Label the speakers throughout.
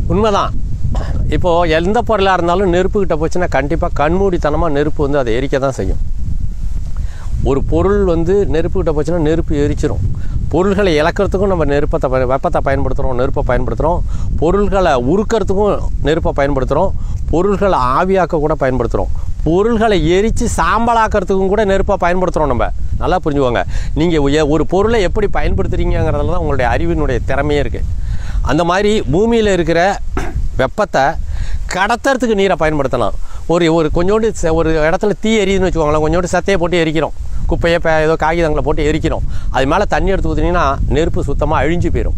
Speaker 1: உண்மைதான் இப்போது எந்த பொருளாக இருந்தாலும் நெருப்புக்கிட்ட போச்சுன்னா கண்டிப்பாக கண்மூடித்தனமாக நெருப்பு வந்து அதை எரிக்க தான் செய்யும் ஒரு பொருள் வந்து நெருப்புக்கிட்ட போச்சுன்னா நெருப்பு எரிச்சிரும் பொருள்களை இழக்கிறதுக்கும் நம்ம நெருப்பத்தை பயன் வெப்பத்தை பயன்படுத்துகிறோம் நெருப்பை பயன்படுத்துகிறோம் பொருள்களை உருக்கிறதுக்கும் நெருப்பை பயன்படுத்துகிறோம் பொருள்களை ஆவியாக்க கூட பயன்படுத்துகிறோம் பொருள்களை எரித்து சாம்பலாக்கிறதுக்கும் கூட நெருப்பை பயன்படுத்துகிறோம் நம்ம நல்லா புரிஞ்சுக்கோங்க நீங்கள் ஒரு பொருளை எப்படி பயன்படுத்துகிறீங்கிறதுல தான் உங்களுடைய அறிவினுடைய திறமையே இருக்குது அந்த மாதிரி பூமியில் இருக்கிற வெப்பத்தை கடத்துறதுக்கு நீரை பயன்படுத்தலாம் ஒரு ஒரு கொஞ்சோண்டு ச- ஒரு இடத்துல தீ எரியுதுன்னு வச்சுக்கோங்களேன் கொஞ்சோண்டு சத்தையை போட்டு எரிக்கிறோம் குப்பையை பே ஏதோ காகிதங்களை போட்டு எரிக்கிறோம் அது மேலே தண்ணி எடுத்து ஊற்றினீங்கன்னா நெருப்பு சுத்தமாக அழிஞ்சு போயிடும்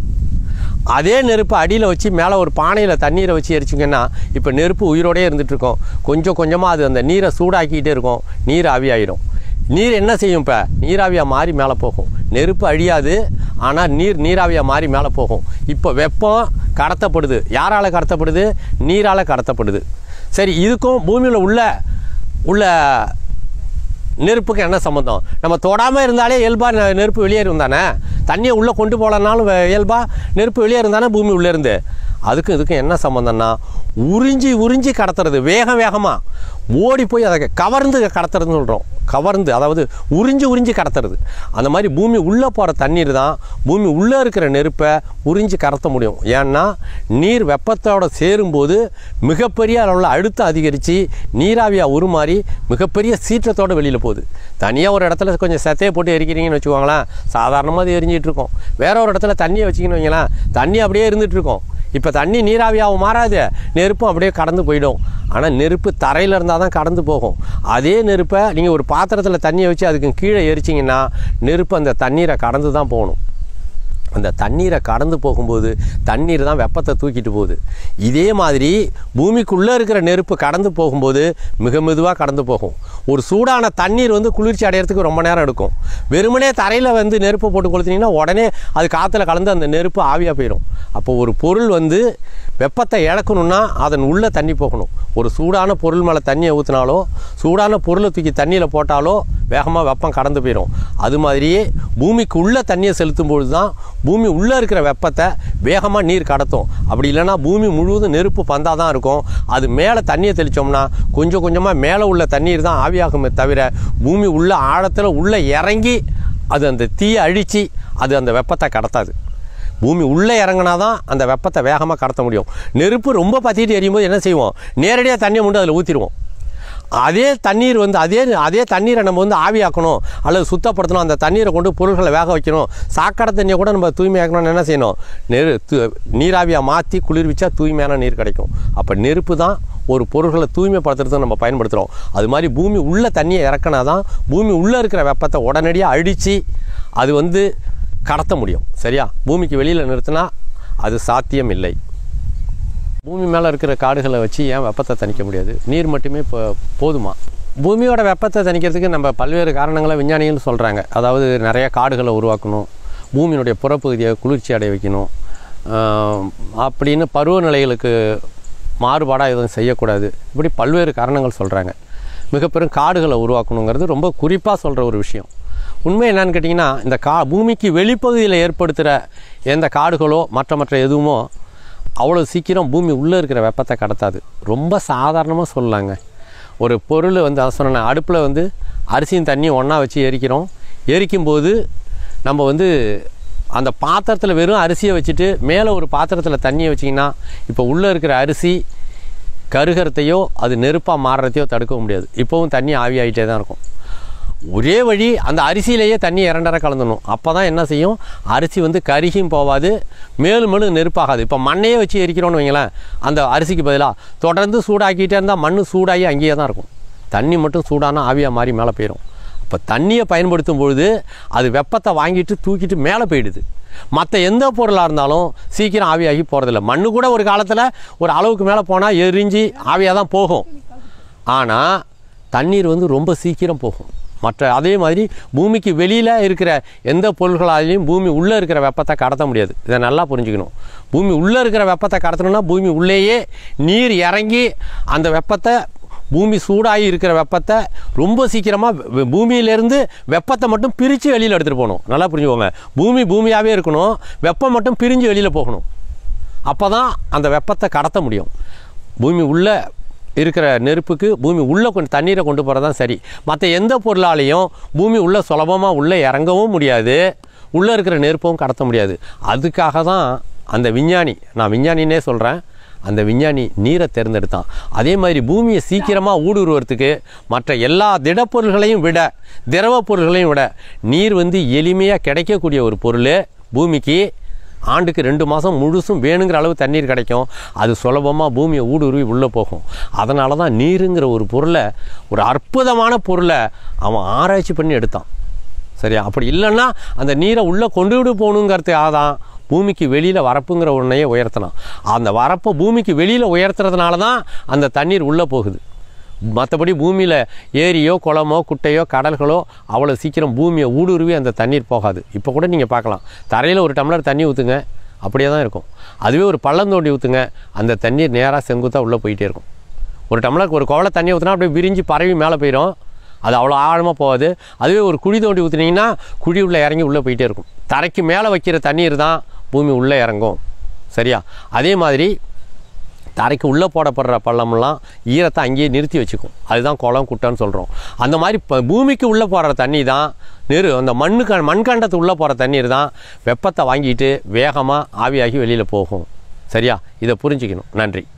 Speaker 1: அதே நெருப்பு அடியில் வச்சு மேலே ஒரு பானையில் தண்ணீரை வச்சு எரிச்சிங்கன்னா இப்போ நெருப்பு உயிரோடயே இருந்துட்டு இருக்கும் கொஞ்சம் கொஞ்சமாக அது அந்த நீரை சூடாக்கிக்கிட்டே இருக்கும் நீர் ஆவியாயிடும் நீர் என்ன செய்யும் இப்போ நீராவியாக மாறி மேலே போகும் நெருப்பு அழியாது ஆனால் நீர் நீராவியாக மாறி மேலே போகும் இப்போ வெப்பம் கடத்தப்படுது யாரால் கடத்தப்படுது நீரால் கடத்தப்படுது சரி இதுக்கும் பூமியில் உள்ள உள்ள நெருப்புக்கு என்ன சம்மந்தம் நம்ம தொடாமல் இருந்தாலே இயல்பாக நெருப்பு வெளியேறும் தானே தண்ணியை உள்ளே கொண்டு போகலனாலும் இயல்பாக நெருப்பு வெளியேறும் தானே பூமி உள்ளேருந்து அதுக்கும் இதுக்கும் என்ன சம்மந்தம்னா உறிஞ்சி உறிஞ்சி கடத்துறது வேக வேகமாக ஓடி போய் அதை கவர்ந்து கடத்துறதுன்னு சொல்கிறோம் கவர்ந்து அதாவது உறிஞ்சி உறிஞ்சி கடத்துறது அந்த மாதிரி பூமி உள்ளே போகிற தண்ணீர் தான் பூமி உள்ளே இருக்கிற நெருப்பை உறிஞ்சி கடத்த முடியும் ஏன்னா நீர் வெப்பத்தோட சேரும்போது மிகப்பெரிய அளவில் அழுத்தம் அதிகரித்து நீராவியாக உருமாறி மிகப்பெரிய சீற்றத்தோடு வெளியில் போகுது தனியாக ஒரு இடத்துல கொஞ்சம் செத்தையை போட்டு எரிக்கிறீங்கன்னு வச்சுக்கோங்களேன் சாதாரணமாக அது எரிஞ்சிட்டு இருக்கும் வேற ஒரு இடத்துல தண்ணியை வச்சிங்கன்னு வைங்களேன் தண்ணி அப்படியே இருந்துட்டு இருக்கும் இப்போ தண்ணி நீராவியாகவும் மாறாது நெருப்பும் அப்படியே கடந்து போயிடும் ஆனால் நெருப்பு தரையில் இருந்தால் தான் கடந்து போகும் அதே நெருப்பை நீங்கள் ஒரு பாத்திரத்தில் தண்ணியை வச்சு அதுக்கு கீழே எரிச்சிங்கன்னா நெருப்பு அந்த தண்ணீரை கடந்து தான் போகணும் அந்த தண்ணீரை கடந்து போகும்போது தண்ணீர் தான் வெப்பத்தை தூக்கிட்டு போகுது இதே மாதிரி பூமிக்குள்ளே இருக்கிற நெருப்பு கடந்து போகும்போது மிக மெதுவாக கடந்து போகும் ஒரு சூடான தண்ணீர் வந்து குளிர்ச்சி அடையிறதுக்கு ரொம்ப நேரம் எடுக்கும் வெறுமனே தரையில் வந்து நெருப்பு போட்டு கொளுத்தினீங்கன்னா உடனே அது காற்றுல கலந்து அந்த நெருப்பு ஆவியாக போயிடும் அப்போ ஒரு பொருள் வந்து வெப்பத்தை இழக்கணும்னா அதன் உள்ளே தண்ணி போகணும் ஒரு சூடான பொருள் மேலே தண்ணியை ஊற்றினாலோ சூடான பொருளை தூக்கி தண்ணியில் போட்டாலோ வேகமாக வெப்பம் கடந்து போயிடும் அது மாதிரியே பூமிக்கு உள்ளே தண்ணியை செலுத்தும் பொழுது தான் பூமி உள்ளே இருக்கிற வெப்பத்தை வேகமாக நீர் கடத்தும் அப்படி இல்லைன்னா பூமி முழுவதும் நெருப்பு பந்தாக தான் இருக்கும் அது மேலே தண்ணியை தெளித்தோம்னா கொஞ்சம் கொஞ்சமாக மேலே உள்ள தண்ணீர் தான் ஆவியாகுமே தவிர பூமி உள்ள ஆழத்தில் உள்ளே இறங்கி அது அந்த தீயை அழித்து அது அந்த வெப்பத்தை கடத்தாது பூமி உள்ளே இறங்கினா தான் அந்த வெப்பத்தை வேகமாக கடத்த முடியும் நெருப்பு ரொம்ப பற்றிட்டு எரியும்போது என்ன செய்வோம் நேரடியாக தண்ணியை முண்டு அதில் ஊற்றிடுவோம் அதே தண்ணீர் வந்து அதே அதே தண்ணீரை நம்ம வந்து ஆவியாக்கணும் அல்லது சுத்தப்படுத்தணும் அந்த தண்ணீரை கொண்டு பொருள்களை வேக வைக்கணும் சாக்கடை தண்ணியை கூட நம்ம தூய்மையாக்கணும்னு என்ன செய்யணும் நெரு து- நீராவியாக மாற்றி குளிர்விச்சா தூய்மையான நீர் கிடைக்கும் அப்போ நெருப்பு தான் ஒரு பொருள்களை தூய்மைப்படுத்துறதுக்கு நம்ம பயன்படுத்துகிறோம் அது மாதிரி பூமி உள்ள தண்ணியை இறக்கினா தான் பூமி உள்ளே இருக்கிற வெப்பத்தை உடனடியாக அழித்து அது வந்து கடத்த முடியும் சரியா பூமிக்கு வெளியில் நிறுத்தினா அது சாத்தியம் இல்லை பூமி மேலே இருக்கிற காடுகளை வச்சு ஏன் வெப்பத்தை தணிக்க முடியாது நீர் மட்டுமே இப்போ போதுமா பூமியோட வெப்பத்தை தணிக்கிறதுக்கு நம்ம பல்வேறு காரணங்களை விஞ்ஞானிகள் சொல்கிறாங்க அதாவது நிறைய காடுகளை உருவாக்கணும் பூமியினுடைய புறப்பகுதியை குளிர்ச்சி அடைய வைக்கணும் ஆஹ் அப்படின்னு பருவநிலைகளுக்கு மாறுபாடாக எதுவும் செய்யக்கூடாது இப்படி பல்வேறு காரணங்கள் சொல்கிறாங்க மிக பெரும் காடுகளை உருவாக்கணுங்கிறது ரொம்ப குறிப்பாக சொல்கிற ஒரு விஷயம் உண்மை என்னன்னு கேட்டிங்கன்னா இந்த கா பூமிக்கு வெளிப்பகுதியில் ஏற்படுத்துகிற எந்த காடுகளோ மற்ற மற்ற எதுவுமோ அவ்வளோ சீக்கிரம் பூமி உள்ளே இருக்கிற வெப்பத்தை கடத்தாது ரொம்ப சாதாரணமாக சொல்லலாங்க ஒரு பொருள் வந்து அதை சொன்னேன் அடுப்பில் வந்து அரிசியும் தண்ணியும் ஒன்றா வச்சு எரிக்கிறோம் எரிக்கும்போது நம்ம வந்து அந்த பாத்திரத்தில் வெறும் அரிசியை வச்சுட்டு மேலே ஒரு பாத்திரத்தில் தண்ணியை வச்சிங்கன்னா இப்போ உள்ளே இருக்கிற அரிசி கருகிறதையோ அது நெருப்பாக மாறுறதையோ தடுக்க முடியாது இப்போவும் தண்ணி ஆவியாகிட்டே தான் இருக்கும் ஒரே வழி அந்த அரிசியிலேயே தண்ணி இரண்டரை கலந்துடணும் அப்போ தான் என்ன செய்யும் அரிசி வந்து கருகியும் போகாது மேலும் மேலும் நெருப்பாகாது இப்போ மண்ணையே வச்சு எரிக்கிறோன்னு வைங்களேன் அந்த அரிசிக்கு பதிலாக தொடர்ந்து சூடாக்கிட்டே இருந்தால் மண் சூடாகி அங்கேயே தான் இருக்கும் தண்ணி மட்டும் சூடானா ஆவியாக மாறி மேலே போயிடும் அப்போ தண்ணியை பயன்படுத்தும் பொழுது அது வெப்பத்தை வாங்கிட்டு தூக்கிட்டு மேலே போயிடுது மற்ற எந்த பொருளாக இருந்தாலும் சீக்கிரம் ஆவியாகி போகிறதில்ல மண்ணு கூட ஒரு காலத்தில் ஒரு அளவுக்கு மேலே போனால் எரிஞ்சு ஆவியாக தான் போகும் ஆனால் தண்ணீர் வந்து ரொம்ப சீக்கிரம் போகும் மற்ற அதே மாதிரி பூமிக்கு வெளியில் இருக்கிற எந்த பொருள்களாலையும் பூமி உள்ளே இருக்கிற வெப்பத்தை கடத்த முடியாது இதை நல்லா புரிஞ்சுக்கணும் பூமி உள்ளே இருக்கிற வெப்பத்தை கடத்தணும்னா பூமி உள்ளேயே நீர் இறங்கி அந்த வெப்பத்தை பூமி சூடாகி இருக்கிற வெப்பத்தை ரொம்ப சீக்கிரமாக பூமியிலேருந்து வெப்பத்தை மட்டும் பிரித்து வெளியில் எடுத்துகிட்டு போகணும் நல்லா புரிஞ்சுக்கோங்க பூமி பூமியாகவே இருக்கணும் வெப்பம் மட்டும் பிரிஞ்சு வெளியில் போகணும் அப்போ தான் அந்த வெப்பத்தை கடத்த முடியும் பூமி உள்ளே இருக்கிற நெருப்புக்கு பூமி உள்ளே கொண்டு தண்ணீரை கொண்டு போகிறது தான் சரி மற்ற எந்த பொருளாலையும் பூமி உள்ளே சுலபமாக உள்ளே இறங்கவும் முடியாது உள்ளே இருக்கிற நெருப்பவும் கடத்த முடியாது அதுக்காக தான் அந்த விஞ்ஞானி நான் விஞ்ஞானின்னே சொல்கிறேன் அந்த விஞ்ஞானி நீரை தேர்ந்தெடுத்தான் அதே மாதிரி பூமியை சீக்கிரமாக ஊடுருவறதுக்கு மற்ற எல்லா திடப்பொருள்களையும் விட திரவ பொருள்களையும் விட நீர் வந்து எளிமையாக கிடைக்கக்கூடிய ஒரு பொருள் பூமிக்கு ஆண்டுக்கு ரெண்டு மாதம் முழுசும் வேணுங்கிற அளவு தண்ணீர் கிடைக்கும் அது சுலபமாக பூமியை ஊடுருவி உள்ளே போகும் அதனால தான் நீருங்கிற ஒரு பொருளை ஒரு அற்புதமான பொருளை அவன் ஆராய்ச்சி பண்ணி எடுத்தான் சரியா அப்படி இல்லைன்னா அந்த நீரை உள்ளே கொண்டு விட்டு போகணுங்கிறதுக்காக தான் பூமிக்கு வெளியில் வரப்புங்கிற ஒன்றையே உயர்த்தினான் அந்த வரப்பை பூமிக்கு வெளியில் உயர்த்துறதுனால தான் அந்த தண்ணீர் உள்ளே போகுது மற்றபடி பூமியில் ஏரியோ குளமோ குட்டையோ கடல்களோ அவ்வளோ சீக்கிரம் பூமியை ஊடுருவி அந்த தண்ணீர் போகாது இப்போ கூட நீங்கள் பார்க்கலாம் தரையில் ஒரு டம்ளர் தண்ணி ஊற்றுங்க அப்படியே தான் இருக்கும் அதுவே ஒரு பள்ளம் தோண்டி ஊற்றுங்க அந்த தண்ணீர் நேராக செங்குத்தாக உள்ளே போயிட்டே இருக்கும் ஒரு டம்ளருக்கு ஒரு குவளை தண்ணி ஊற்றினா அப்படியே விரிஞ்சு பரவி மேலே போயிடும் அது அவ்வளோ ஆழமாக போகாது அதுவே ஒரு குழி தோண்டி ஊற்றுனீங்கன்னா குழி உள்ளே இறங்கி உள்ளே போயிட்டே இருக்கும் தரைக்கு மேலே வைக்கிற தண்ணீர் தான் பூமி உள்ளே இறங்கும் சரியா அதே மாதிரி தரைக்கு உள்ளே போடப்படுற பள்ளமெல்லாம் ஈரத்தை அங்கேயே நிறுத்தி வச்சுக்கும் அதுதான் குளம் குட்டைன்னு சொல்கிறோம் அந்த மாதிரி இப்போ பூமிக்கு உள்ளே போடுற தண்ணி தான் நெரு அந்த மண்ணுக்கு மண்கண்டத்து உள்ளே போகிற தண்ணீர் தான் வெப்பத்தை வாங்கிட்டு வேகமாக ஆவியாகி வெளியில் போகும் சரியா இதை புரிஞ்சுக்கணும் நன்றி